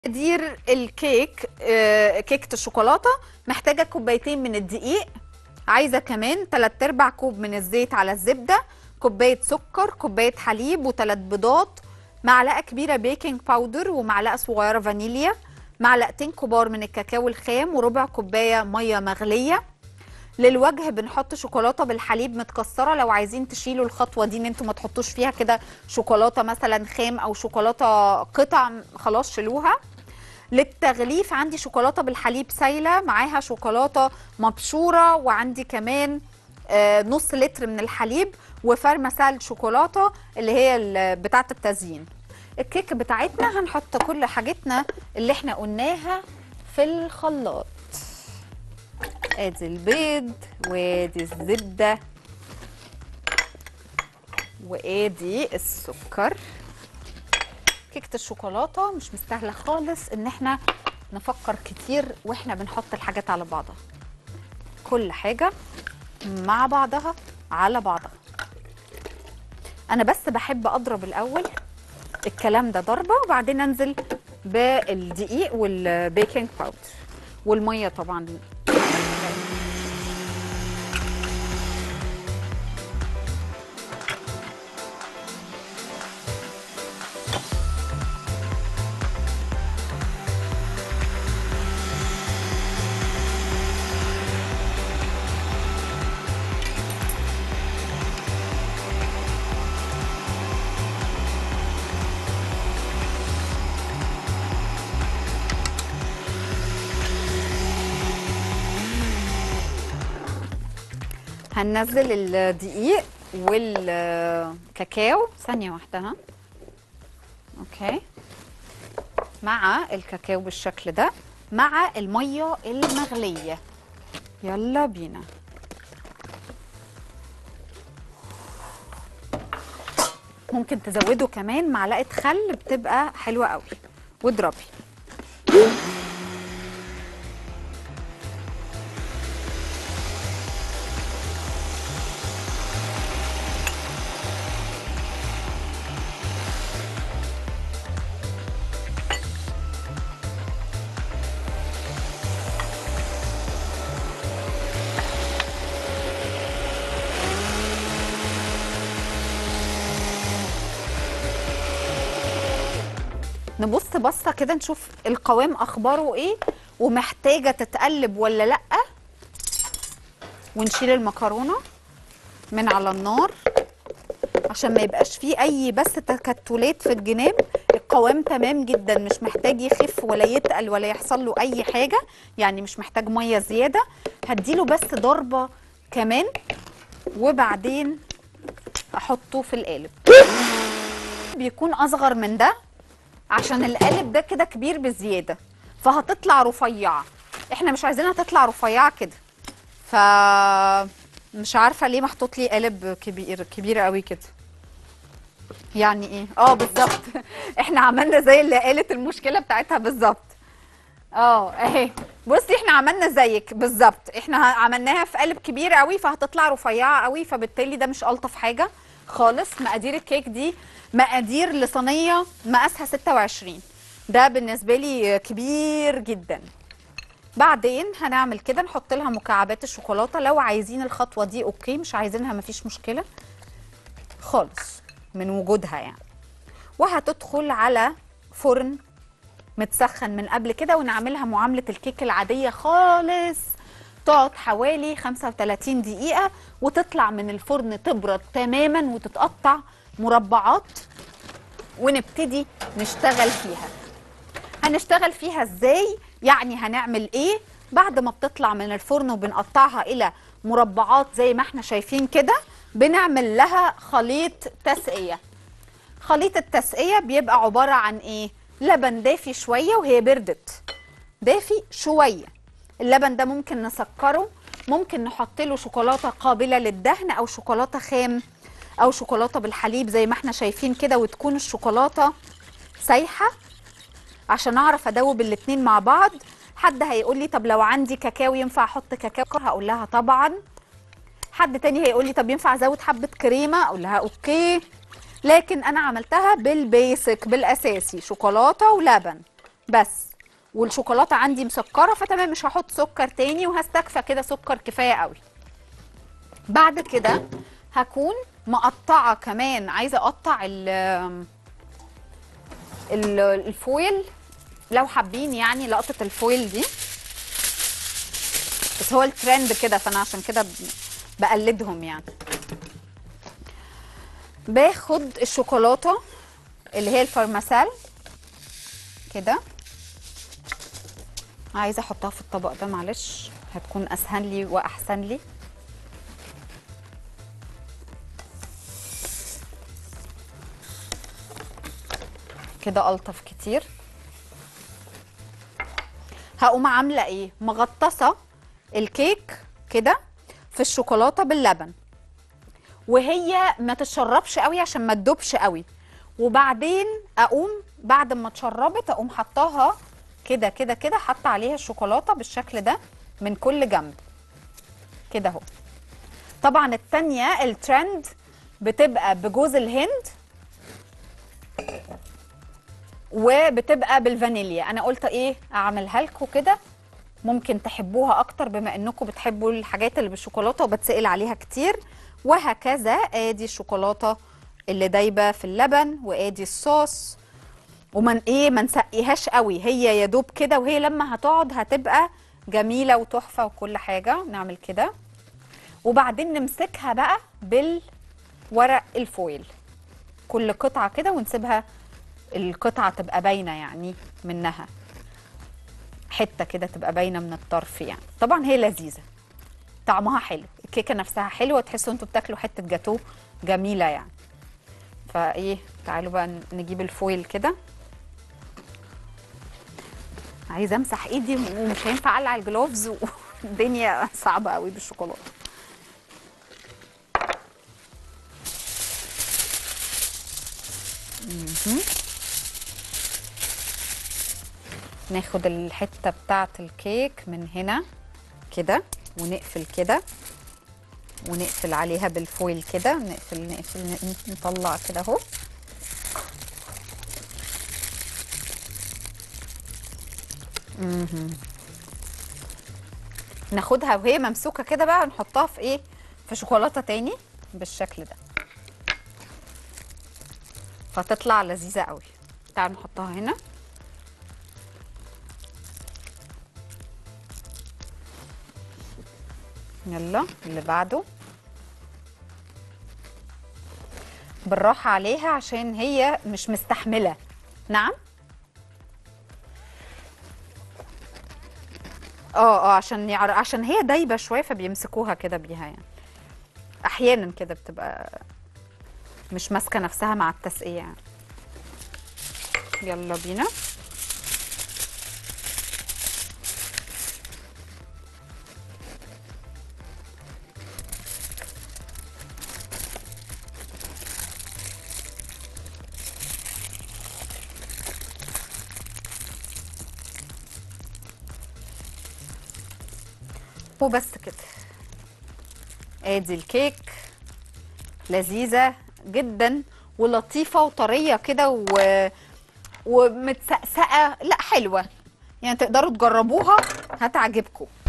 مقادير الكيك آه، كيكه الشوكولاته محتاجه كوبايتين من الدقيق عايزه كمان 3 ارباع كوب من الزيت على الزبده كوبايه سكر كوبايه حليب وثلاث بيضات معلقه كبيره بيكنج باودر ومعلقه صغيره فانيليا معلقتين كبار من الكاكاو الخام وربع كوبايه ميه مغليه للوجه بنحط شوكولاته بالحليب متكسره لو عايزين تشيلوا الخطوه دي ان انتوا ما تحطوش فيها كده شوكولاته مثلا خام او شوكولاته قطع خلاص شيلوها للتغليف عندي شوكولاته بالحليب سايله معاها شوكولاته مبشوره وعندي كمان آه، نص لتر من الحليب وفرمسال شوكولاته اللي هي ال- بتاعه التزيين الكيك بتاعتنا هنحط كل حاجتنا اللي احنا قلناها في الخلاط ادي البيض وادي الزبده وادي السكر كيكه الشوكولاته مش مستاهله خالص ان احنا نفكر كتير واحنا بنحط الحاجات على بعضها كل حاجه مع بعضها على بعضها انا بس بحب اضرب الاول الكلام ده ضربه وبعدين انزل بالدقيق والبيكنج باودر والميه طبعا هننزل الدقيق والكاكاو ثانية واحدة ها اوكي مع الكاكاو بالشكل ده مع المية المغلية يلا بينا ممكن تزودوا كمان معلقة خل بتبقى حلوة قوي واضربي نبص بصه كده نشوف القوام اخباره ايه ومحتاجه تتقلب ولا لا ونشيل المكرونه من على النار عشان ما يبقاش فيه اي بس تكتلات في الجناب القوام تمام جدا مش محتاج يخف ولا يتقل ولا يحصل له اي حاجه يعني مش محتاج ميه زياده هديله بس ضربه كمان وبعدين احطه في القالب بيكون اصغر من ده عشان القالب ده كده كبير بزياده فهتطلع رفيعه احنا مش عايزينها تطلع رفيعه كده ف مش عارفه ليه محطوط لي قالب كبير كبير قوي كده يعني ايه اه بالظبط احنا عملنا زي اللي قالت المشكله بتاعتها بالظبط اه اهي بصي احنا عملنا زيك بالظبط احنا ه- عملناها في قالب كبير قوي فهتطلع رفيعه قوي فبالتالي ده مش الطف حاجه خالص مقادير الكيك دي مقادير لصينيه مقاسها 26 ده بالنسبه لي كبير جدا بعدين هنعمل كده نحط لها مكعبات الشوكولاته لو عايزين الخطوه دي اوكي مش عايزينها مفيش مشكله خالص من وجودها يعني وهتدخل على فرن متسخن من قبل كده ونعملها معاملة الكيك العادية خالص تقعد حوالي 35 دقيقة وتطلع من الفرن تبرد تماما وتتقطع مربعات ونبتدي نشتغل فيها هنشتغل فيها ازاي يعني هنعمل ايه بعد ما بتطلع من الفرن وبنقطعها الى مربعات زي ما احنا شايفين كده بنعمل لها خليط تسقية خليط التسقية بيبقى عبارة عن ايه لبن دافي شوية وهي بردت دافي شوية اللبن ده ممكن نسكره ممكن نحط له شوكولاتة قابلة للدهن او شوكولاتة خام او شوكولاتة بالحليب زي ما احنا شايفين كده وتكون الشوكولاتة سايحة عشان اعرف ادوب الاتنين مع بعض حد هيقول لي طب لو عندي كاكاو ينفع احط كاكاو هقول لها طبعا حد تاني هيقول لي طب ينفع ازود حبه كريمه اقول لها اوكي لكن انا عملتها بالبيسك بالاساسي شوكولاته ولبن بس والشوكولاته عندي مسكره فتمام مش هحط سكر تاني وهستكفى كده سكر كفايه قوي بعد كده هكون مقطعه كمان عايزه اقطع ال ال- الفويل لو حابين يعني لقطه الفويل دي بس هو الترند كده فانا عشان كده ب- بقلدهم يعني باخد الشوكولاته اللي هي الفارماسال كده عايزه احطها في الطبق ده معلش هتكون اسهل لي واحسن لي كده الطف كتير هقوم عامله ايه مغطسه الكيك كده في الشوكولاته باللبن وهي ما تتشربش قوي عشان ما تدوبش قوي وبعدين اقوم بعد ما اتشربت اقوم حطاها كده كده كده حاطه عليها الشوكولاته بالشكل ده من كل جنب كده اهو طبعا التانية الترند بتبقى بجوز الهند وبتبقى بالفانيليا انا قلت ايه اعملها لكم كده ممكن تحبوها اكتر بما انكم بتحبوا الحاجات اللي بالشوكولاته وبتسال عليها كتير وهكذا ادي الشوكولاته اللي دايبه في اللبن وادي الصوص ومن ايه ما نسقيهاش قوي هي يا دوب كده وهي لما هتقعد هتبقى جميله وتحفه وكل حاجه نعمل كده وبعدين نمسكها بقى بالورق الفويل كل قطعه كده ونسيبها القطعه تبقى باينه يعني منها حته كده تبقى باينه من الطرف يعني طبعا هي لذيذه طعمها حلو الكيكه نفسها حلوه تحسوا انتوا بتاكلوا حته جاتوه جميله يعني فايه تعالوا بقى نجيب الفويل كده عايزه امسح ايدي ومش هينفع اقلع الجلوفز والدنيا صعبه قوي بالشوكولاته مهم. ناخد الحته بتاعه الكيك من هنا كده ونقفل كده ونقفل عليها بالفويل كده نقفل نقفل ن- نطلع كده اهو مهم. ناخدها وهي ممسوكه كده بقى ونحطها في ايه في شوكولاته تاني بالشكل ده فتطلع لذيذه قوي تعالوا نحطها هنا يلا اللي بعده بالراحة عليها عشان هي مش مستحملة نعم اه اه عشان يعر... عشان هي دايبة شوية فبيمسكوها كده بيها يعني احيانا كده بتبقى مش ماسكة نفسها مع التسقية يعني يلا بينا وبس كده ادي الكيك لذيذة جدا ولطيفة وطرية كده و... ومتسقسقة لا حلوة يعني تقدروا تجربوها هتعجبكم